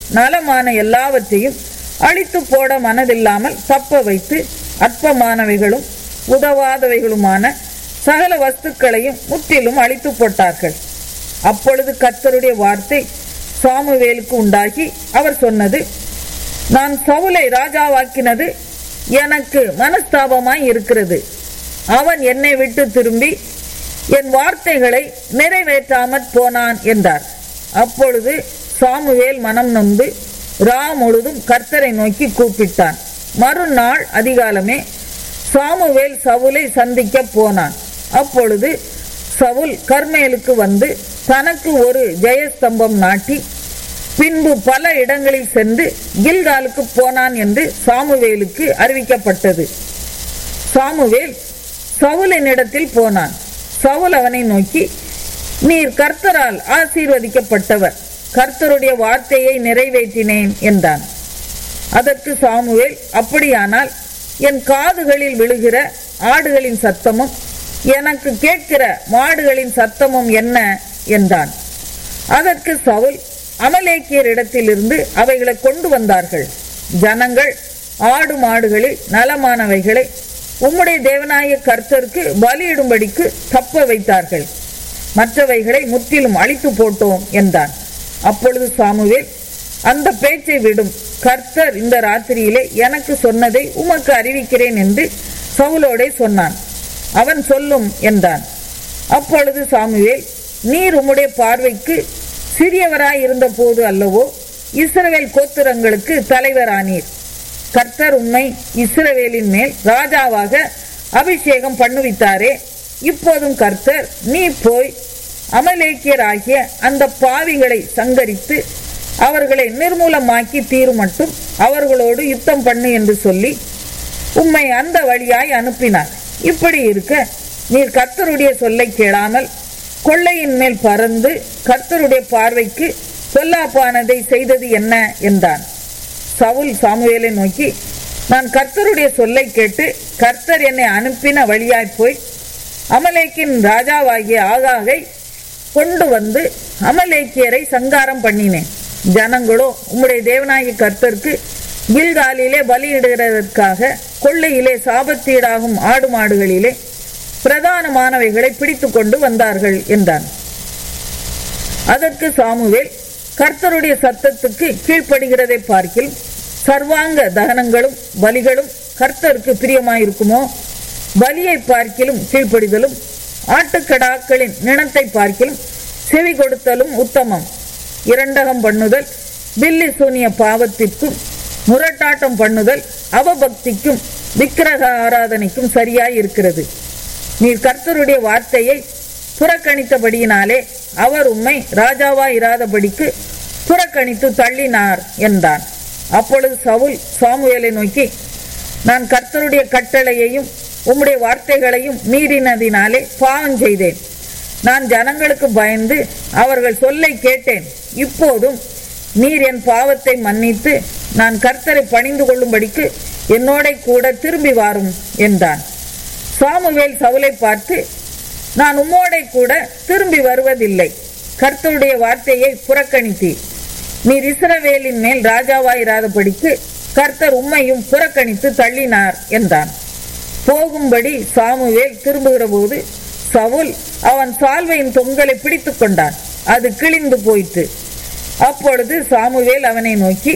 நலமான எல்லாவற்றையும் அழித்து போட மனதில்லாமல் தப்ப வைத்து அற்பமானவைகளும் உதவாதவைகளுமான சகல வஸ்துக்களையும் முற்றிலும் அழித்து போட்டார்கள் அப்பொழுது கர்த்தருடைய வார்த்தை சாமுவேலுக்கு உண்டாகி அவர் சொன்னது நான் சவுலை ராஜாவாக்கினது எனக்கு மனஸ்தாபமாய் இருக்கிறது அவன் என்னை விட்டு திரும்பி என் வார்த்தைகளை நிறைவேற்றாமற் போனான் என்றார் அப்பொழுது சாமுவேல் மனம் நொந்து ரா முழுதும் கர்த்தரை நோக்கி கூப்பிட்டான் மறுநாள் அதிகாலமே சாமுவேல் சவுலை சந்திக்க போனான் அப்பொழுது சவுல் கர்மேலுக்கு வந்து தனக்கு ஒரு ஜெயஸ்தம்பம் நாட்டி பின்பு பல இடங்களில் சென்று கில்காலுக்கு போனான் என்று சாமுவேலுக்கு அறிவிக்கப்பட்டது சாமுவேல் சவுலினிடத்தில் போனான் சவுல் அவனை நோக்கி நீர் கர்த்தரால் ஆசீர்வதிக்கப்பட்டவர் கர்த்தருடைய வார்த்தையை நிறைவேற்றினேன் என்றான் அதற்கு சாமுவேல் அப்படியானால் என் காதுகளில் விழுகிற ஆடுகளின் சத்தமும் எனக்கு கேட்கிற மாடுகளின் சத்தமும் என்ன என்றான் அதற்கு சவுல் அமலேக்கியரிடத்திலிருந்து அவைகளை கொண்டு வந்தார்கள் ஜனங்கள் ஆடு மாடுகளில் நலமானவைகளை உம்முடைய தேவனாய கர்த்தருக்கு பலியிடும்படிக்கு தப்ப வைத்தார்கள் மற்றவைகளை முற்றிலும் அழித்து போட்டோம் என்றான் அப்பொழுது சாமுவேல் அந்த பேச்சை விடும் கர்த்தர் இந்த ராத்திரியிலே எனக்கு சொன்னதை உமக்கு அறிவிக்கிறேன் என்று சவுலோடே சொன்னான் அவன் சொல்லும் என்றான் அப்பொழுது சாமுவேல் நீர் உம்முடைய பார்வைக்கு சிறியவராய் இருந்த போது அல்லவோ இஸ்ரவேல் கோத்திரங்களுக்கு தலைவரானீர் கர்த்தர் உம்மை இஸ்ரவேலின் மேல் ராஜாவாக அபிஷேகம் பண்ணுவித்தாரே இப்போதும் கர்த்தர் நீ போய் அமலேக்கியராகிய அந்த பாவிகளை சங்கரித்து அவர்களை நிர்மூலமாக்கி தீரும் மட்டும் அவர்களோடு யுத்தம் பண்ணு என்று சொல்லி உம்மை அந்த வழியாய் அனுப்பினார் இப்படி இருக்க நீர் கர்த்தருடைய சொல்லை கேளாமல் கொள்ளையின் மேல் பறந்து கர்த்தருடைய பார்வைக்கு பொல்லாப்பானதை செய்தது என்ன என்றான் சவுல் சாமுவேலை நோக்கி நான் கர்த்தருடைய சொல்லை கேட்டு கர்த்தர் என்னை அனுப்பின வழியாய் போய் அமலேக்கின் ராஜாவாகிய ஆகாகை கொண்டு வந்து அமலேக்கியரை சங்காரம் பண்ணினேன் ஜனங்களோ உம்முடைய தேவனாகிய கர்த்தருக்கு கில்காலிலே பலியிடுகிறதற்காக கொள்ளையிலே சாபத்தீடாகும் ஆடு மாடுகளிலே பிரதானமானவைகளை பிடித்து கொண்டு வந்தார்கள் என்றான் அதற்கு சாமுவேல் கர்த்தருடைய சத்தத்துக்கு கீழ்ப்படுகிறதை பார்க்கில் சர்வாங்க தகனங்களும் பலிகளும் கர்த்தருக்கு பிரியமாயிருக்குமோ பலியை பார்க்கிலும் கீழ்ப்படிதலும் ஆட்டுக்கடாக்களின் நிணத்தை பார்க்கிலும் செவி கொடுத்தலும் உத்தமம் இரண்டகம் பண்ணுதல் பில்லி சூனிய பாவத்திற்கும் முரட்டாட்டம் பண்ணுதல் அவபக்திக்கும் விக்கிரக ஆராதனைக்கும் சரியாய் இருக்கிறது நீர் கர்த்தருடைய வார்த்தையை புறக்கணித்தபடியினாலே அவர் உம்மை ராஜாவாய் இராதபடிக்கு புறக்கணித்து தள்ளினார் என்றான் அப்பொழுது சவுல் சாமுவேலை நோக்கி நான் கர்த்தருடைய கட்டளையையும் உம்முடைய வார்த்தைகளையும் மீறினதினாலே பாவம் செய்தேன் நான் ஜனங்களுக்கு பயந்து அவர்கள் சொல்லை கேட்டேன் இப்போதும் நீர் என் பாவத்தை மன்னித்து நான் கர்த்தரை பணிந்து கொள்ளும்படிக்கு என்னோட கூட திரும்பி வாரும் என்றான் சாமுவேல் சவுலை பார்த்து நான் உம்மோடை கூட திரும்பி வருவதில்லை கர்த்தருடைய வார்த்தையை புறக்கணித்தீர் நீர் இஸ்ரவேலின் மேல் ராஜாவாயிராதபடிக்கு கர்த்தர் உம்மையும் புறக்கணித்து தள்ளினார் என்றான் போகும்படி சாமுவேல் திரும்புகிற போது சவுல் அவன் சால்வையின் தொங்கலை பிடித்துக் கொண்டான் அது கிழிந்து போயிற்று அப்பொழுது சாமுவேல் அவனை நோக்கி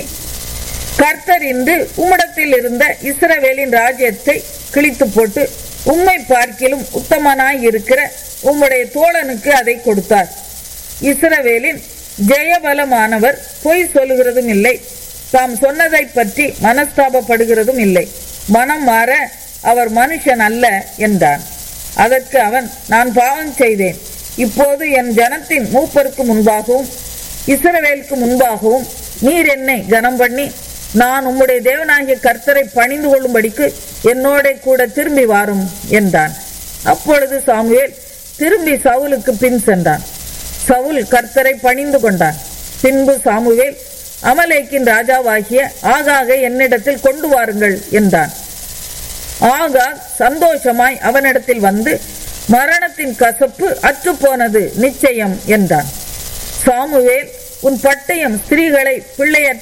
கர்த்தர் இன்று உம்மிடத்தில் இருந்த இஸ்ரவேலின் ராஜ்யத்தை கிழித்து போட்டு உம்மை பார்க்கிலும் உத்தமனாய் இருக்கிற உம்முடைய தோழனுக்கு அதை கொடுத்தார் இஸ்ரவேலின் ஜெயபலமானவர் பொய் சொல்லுகிறதும் இல்லை தாம் சொன்னதை பற்றி மனஸ்தாபப்படுகிறதும் இல்லை மனம் மாற அவர் மனுஷன் அல்ல என்றான் அதற்கு அவன் நான் பாவம் செய்தேன் இப்போது என் ஜனத்தின் மூப்பருக்கு முன்பாகவும் இஸ்ரவேலுக்கு முன்பாகவும் நீர் என்னை கனம் பண்ணி நான் உம்முடைய தேவனாகிய கர்த்தரை பணிந்து கொள்ளும்படிக்கு என்னோட கூட திரும்பி வாரும் என்றான் அப்பொழுது சாமுவேல் திரும்பி சவுலுக்கு பின் சென்றான் சவுல் கர்த்தரை பணிந்து கொண்டான் பின்பு சாமுவேல் அமலேக்கின் ராஜாவாகிய ஆகாக என்னிடத்தில் கொண்டு வாருங்கள் என்றான் ஆகா சந்தோஷமாய் அவனிடத்தில் வந்து மரணத்தின் கசப்பு அற்றுப்போனது நிச்சயம் என்றான் சாமுவேல் உன் பட்டயம் ஸ்திரீகளை பிள்ளையற்ற